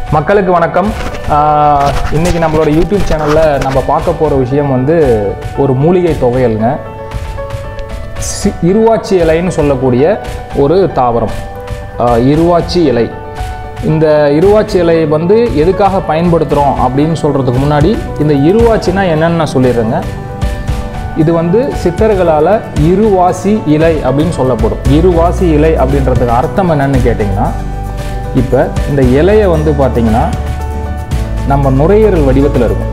மக்களுக்கு வணக்கம் ஆஹ் இன்னைக்கு நம்மளோட யூடியூப் சேனலில் நம்ம பார்க்க போகிற விஷயம் வந்து ஒரு மூலிகை துவையலுங்க சி- இருவாச்சி இலைன்னு சொல்லக்கூடிய ஒரு தாவரம் ஆஹ் இருவாச்சி இலை இந்த இருவாச்சி இலை வந்து எதுக்காக பயன்படுத்துகிறோம் அப்படின்னு சொல்கிறதுக்கு முன்னாடி இந்த இருவாச்சினா என்னன்னு நான் சொல்லிடுறேங்க இது வந்து சித்தர்களால் இருவாசி இலை அப்படின்னு சொல்லப்படும் இருவாசி இலை அப்படின்றதுக்கு அர்த்தம் என்னன்னு கேட்டிங்கன்னா இப்போ இந்த இலையை வந்து பார்த்தீங்கன்னா நம்ம நுரையீரல் வடிவத்தில் இருக்கும்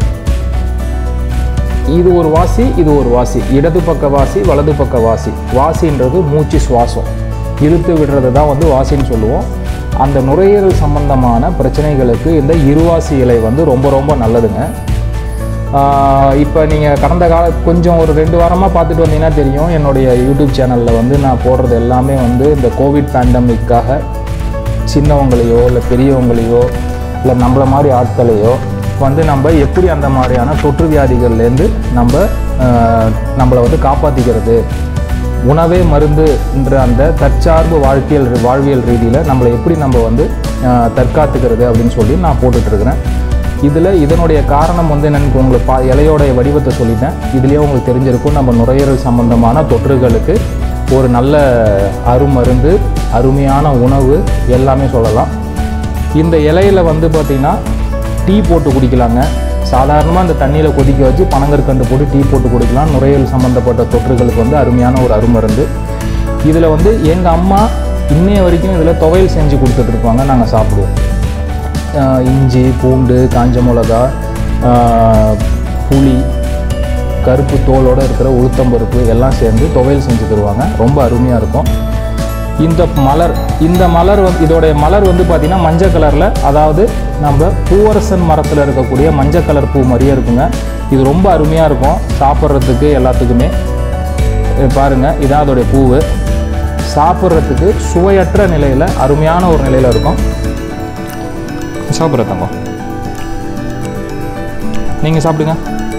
இது ஒரு வாசி இது ஒரு வாசி இடது பக்க வாசி வலது பக்க வாசி வாசின்றது மூச்சு சுவாசம் இழுத்து விடுறது தான் வந்து வாசின்னு சொல்லுவோம் அந்த நுரையீரல் சம்பந்தமான பிரச்சனைகளுக்கு இந்த இருவாசி இலை வந்து ரொம்ப ரொம்ப நல்லதுங்க இப்போ நீங்கள் கடந்த கால கொஞ்சம் ஒரு ரெண்டு வாரமாக பார்த்துட்டு வந்தீங்கன்னா தெரியும் என்னுடைய யூடியூப் சேனலில் வந்து நான் போடுறது எல்லாமே வந்து இந்த கோவிட் பேண்டமிக்காக சின்னவங்களையோ இல்லை பெரியவங்களையோ இல்லை நம்மள மாதிரி ஆட்களையோ வந்து நம்ம எப்படி அந்த மாதிரியான தொற்று வியாதிகள்லேருந்து நம்ம ஆஹ், நம்மளை வந்து காப்பாற்றிக்கிறது உணவே மருந்து என்ற அந்த தற்சார்பு வாழ்க்கையல் வாழ்வியல் ரீதியில் நம்மளை எப்படி நம்ம வந்து ஆஹ், தற்காத்துக்கிறது அப்படின்னு சொல்லி நான் போட்டுட்ருக்கிறேன் இதில் இதனுடைய காரணம் வந்து என்னன்னு உங்களுக்கு பா இலையோடைய வடிவத்தை சொல்லிட்டேன் இதுலேயே உங்களுக்கு தெரிஞ்சிருக்கும் நம்ம நுரையீரல் சம்பந்தமான தொற்றுகளுக்கு ஒரு நல்ல அருமருந்து அருமையான உணவு எல்லாமே சொல்லலாம் இந்த இலையில வந்து பார்த்திங்கன்னா டீ போட்டு குடிக்கலாங்க சாதாரணமாக இந்த தண்ணியில் கொதிக்க வச்சு பனங்கற்கண்டு போட்டு டீ போட்டு குடிக்கலாம் நுரையீரல் சம்மந்தப்பட்ட தொற்றுகளுக்கு வந்து அருமையான ஒரு அருமருந்து இதில் வந்து எங்கள் அம்மா இன்னைய வரைக்கும் இதில் துவையல் செஞ்சு கொடுத்துட்ருப்பாங்க நாங்கள் சாப்பிடுவோம் ஆஹ் இஞ்சி பூண்டு காஞ்ச மிளகா ஆஹ் புளி கருப்பு தோலோடு இருக்கிற உளுத்தம்பருப்பு எல்லாம் சேர்ந்து துவையல் செஞ்சு தருவாங்க ரொம்ப அருமையாக இருக்கும் இந்த மலர் இந்த மலர் வந்து இதோடைய மலர் வந்து பார்த்திங்கன்னா மஞ்சள் கலரில் அதாவது நம்ம பூவரசன் மரத்தில் இருக்கக்கூடிய மஞ்சள் கலர் பூ மாதிரியே இருக்குங்க இது ரொம்ப அருமையாக இருக்கும் சாப்பிட்றதுக்கு எல்லாத்துக்குமே இது பாருங்க இதான் அதோடைய பூவு சாப்பிட்றதுக்கு சுவையற்ற நிலையில் அருமையான ஒரு நிலையில் இருக்கும் சாப்பிட்ற தங்கம் நீங்கள் சாப்பிடுங்க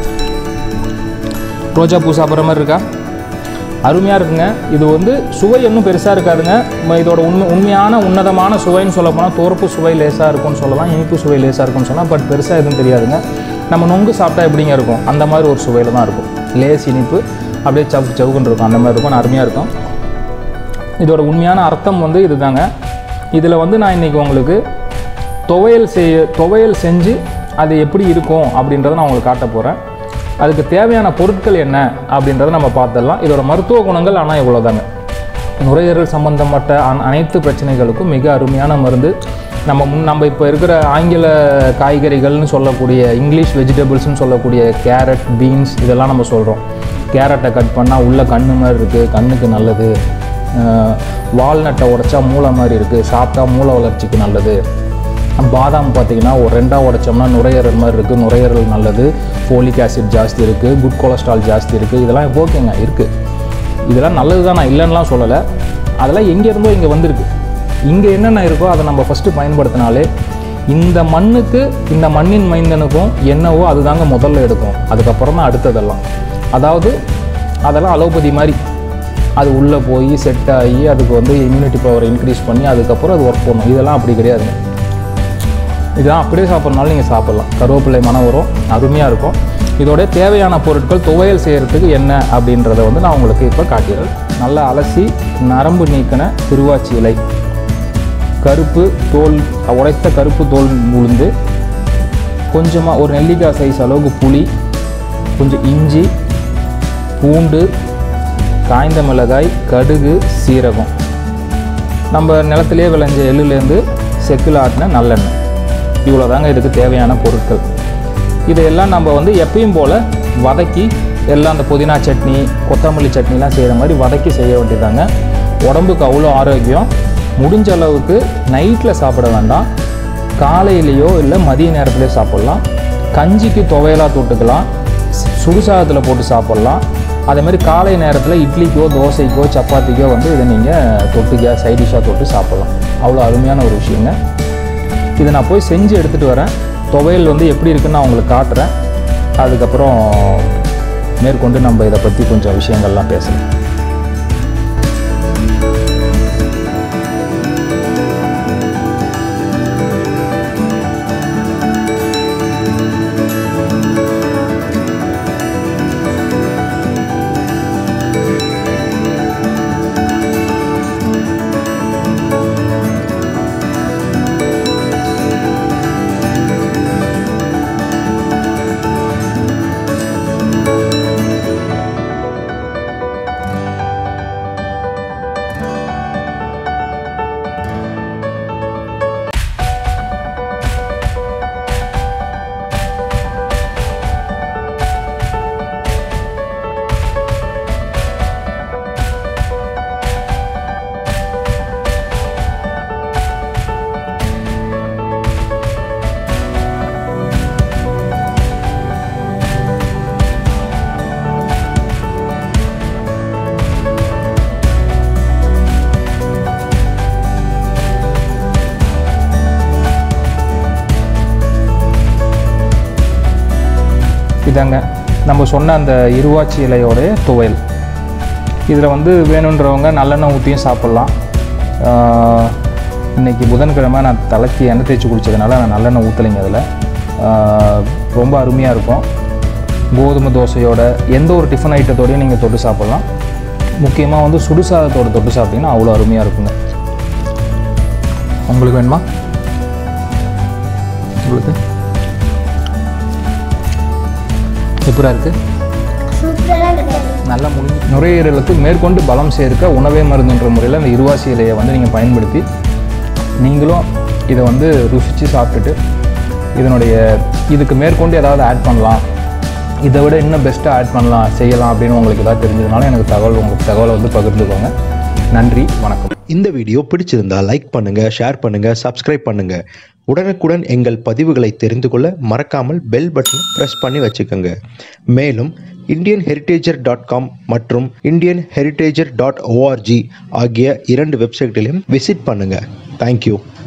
ரோஜா பூ சாப்பிட்ற மாதிரி இருக்கா அருமையாக இருக்குங்க இது வந்து சுவை இன்னும் பெருசாக இருக்காதுங்க ம- இதோட உண்மை உண்மையான உன்னதமான சுவைன்னு சொல்ல போனால் தோற்பு சுவை லேசாக இருக்கும்னு சொல்லலாம் இனிப்பு சுவை லேசாக இருக்கும்னு சொல்லலாம் பட் பெருசாக எதுவும் தெரியாதுங்க நம்ம நொங்கு சாப்பிட்டா எப்படிங்க இருக்கும் அந்த மாதிரி ஒரு சுவையில் தான் இருக்கும் லேஸ் இனிப்பு அப்படியே சவுக்கு சவுக்குன்னு இருக்கும் அந்த மாதிரி இருக்கும் ஆனா அருமையாக இருக்கும் இதோட உண்மையான அர்த்தம் வந்து இதுதாங்க இதில் வந்து நான் இன்றைக்கி உங்களுக்கு துவையல் செய்ய துவையல் செஞ்சு அது எப்படி இருக்கும் அப்படின்றத நான் உங்களுக்கு காட்ட போகிறேன் அதுக்கு தேவையான பொருட்கள் என்ன அப்படின்றத நம்ம பார்த்துடலாம் இதோட மருத்துவ குணங்கள் ஆனால் இவ்வளோதாங்க நுரையீரல் சம்பந்தப்பட்ட அன- அனைத்து பிரச்சனைகளுக்கும் மிக அருமையான மருந்து நம்ம முன் நம்ம இப்போ இருக்கிற ஆங்கில காய்கறிகள்னு சொல்லக்கூடிய இங்கிலீஷ் வெஜிடபிள்ஸ்னு சொல்லக்கூடிய கேரட் பீன்ஸ் இதெல்லாம் நம்ம சொல்கிறோம் கேரட்டை கட் பண்ணால் உள்ள கண்ணு மாதிரி இருக்குது கண்ணுக்கு நல்லது வால்நட்டை உடைச்சா மூளை மாதிரி இருக்குது சாப்பிட்டா மூளை வளர்ச்சிக்கு நல்லது பாதாம் பார்த்தீங்கன்னா ஒரு ரெண்டாக உடைச்சோம்னா நுரையீரல் மாதிரி இருக்குது நுரையீரல் நல்லது ஃபோலிக் ஆசிட் ஜாஸ்தி இருக்குது குட் கொலஸ்ட்ரால் ஜாஸ்தி இருக்குது இதெல்லாம் ஓகேங்க இருக்குது இதெல்லாம் நல்லது தான் நான் இல்லைன்னுலாம் சொல்லலை அதெல்லாம் எங்கேருந்தோ இங்கே வந்திருக்கு இங்கே என்னென்ன இருக்கோ அதை நம்ம ஃபஸ்ட்டு பயன்படுத்தினாலே இந்த மண்ணுக்கு இந்த மண்ணின் மைந்தனுக்கும் என்னவோ அதுதாங்க முதல்ல எடுக்கும் அதுக்கப்புறம் தான் அடுத்ததெல்லாம் அதாவது அதெல்லாம் அலோபதி மாதிரி அது உள்ளே போய் செட் ஆகி அதுக்கு வந்து இம்யூனிட்டி பவரை இன்க்ரீஸ் பண்ணி அதுக்கப்புறம் அது ஒர்க் பண்ணும் இதெல்லாம் அப்படி கிடையாதுங்க இதெல்லாம் அப்படியே சாப்பிட்றனாலும் நீங்கள் சாப்பிட்லாம் கருவேப்பிலை மனம் வரும் அருமையாக இருக்கும் இதோட தேவையான பொருட்கள் துவையல் செய்கிறதுக்கு என்ன அப்படின்றத வந்து நான் உங்களுக்கு இப்போ காட்டிடுறேன் நல்லா அலசி நரம்பு நீக்கின திருவாச்சி இலை கருப்பு தோல் உடைத்த கருப்பு தோல் உளுந்து கொஞ்சமாக ஒரு நெல்லிக்காய் சைஸ் அளவுக்கு புளி கொஞ்சம் இஞ்சி பூண்டு காய்ந்த மிளகாய் கடுகு சீரகம் நம்ம நிலத்திலே விளைஞ்ச எள்ளுலேருந்து செக்கில் ஆட்டின நல்லெண்ணெய் இவ்வளோ தாங்க இதுக்கு தேவையான பொருட்கள் இதையெல்லாம் நம்ம வந்து எப்பயும் போல் வதக்கி எல்லாம் அந்த புதினா சட்னி கொத்தமல்லி சட்னிலாம் செய்கிற மாதிரி வதக்கி செய்ய வேண்டியதாங்க உடம்புக்கு அவ்வளோ ஆரோக்கியம் முடிஞ்ச அளவுக்கு நைட்டில் சாப்பிட வேண்டாம் காலையிலையோ இல்லை மதிய நேரத்துலையோ சாப்பிட்லாம் கஞ்சிக்கு துவையலாக தொட்டுக்கலாம் சு- சுடுசாதத்தில் போட்டு சாப்பிட்லாம் அதே மாதிரி காலை நேரத்தில் இட்லிக்கோ தோசைக்கோ சப்பாத்திக்கோ வந்து இதை நீங்கள் தொட்டுக்க சைடிஷாக தொட்டு சாப்பிட்லாம் அவ்வளோ அருமையான ஒரு விஷயங்க இதை நான் போய் செஞ்சு எடுத்துகிட்டு வரேன் துவையல் வந்து எப்படி இருக்குன்னு நான் உங்களுக்கு காட்டுறேன் அதுக்கப்புறம் மேற்கொண்டு நம்ம இதை பற்றி கொஞ்சம் விஷயங்கள்லாம் பேசலாம் இதாங்க நம்ம சொன்ன அந்த இருவாச்சி இலையோடைய துவையல் இதில் வந்து வேணுன்றவங்க நல்லெண்ணெய் ஊற்றியும் சாப்பிட்லாம் ஆஹ், இன்னைக்கு புதன்கிழமை நான் தலைக்கு எண்ணெய் தேய்ச்சி குளிச்சதுனால நான் நல்லெண்ணெய் ஊற்றலைங்க அதில் ரொம்ப அருமையாக இருக்கும் கோதுமை தோசையோட எந்த ஒரு டிஃபன் ஐட்டத்தோடையும் நீங்கள் தொட்டு சாப்பிட்லாம் முக்கியமாக வந்து சுடுசாதத்தோட தொட்டு சாப்பிட்டீங்கன்னா அவ்வளோ அருமையாக இருக்குங்க உங்களுக்கு வேணுமா உங்களுக்கு எப்படா இருக்குது சூப்பராக இருக்குது நல்லா முடிஞ்சு நுரையீரலுக்கு மேற்கொண்டு பலம் சேர்க்க உணவே மருந்துன்ற முறையில் அந்த இருவாசி இலையை வந்து நீங்கள் பயன்படுத்தி நீங்களும் இதை வந்து ருசித்து சாப்பிட்டுட்டு இதனுடைய இதுக்கு மேற்கொண்டு ஏதாவது ஆட் பண்ணலாம் இதை விட இன்னும் பெஸ்ட்டாக ஆட் பண்ணலாம் செய்யலாம் அப்படின்னு உங்களுக்கு ஏதாவது தெரிஞ்சதுனால எனக்கு தகவல் உங்களுக்கு தகவலை வந்து பகிர்ந்துக்கோங்க நன்றி வணக்கம் இந்த வீடியோ பிடிச்சிருந்தா லைக் பண்ணுங்க ஷேர் பண்ணுங்க சப்ஸ்கிரைப் பண்ணுங்க உடனுக்குடன் எங்கள் பதிவுகளை தெரிந்து கொள்ள மறக்காமல் பெல் பட்டனை ப்ரெஸ் பண்ணி வச்சுக்கோங்க மேலும் இந்தியன் ஹெரிட்டேஜர் டாட் காம் மற்றும் இந்தியன் ஹெரிட்டேஜர் டாட் ஓஆர்ஜி ஆகிய இரண்டு வெப்சைட்களையும் விசிட் பண்ணுங்க தேங்க்யூ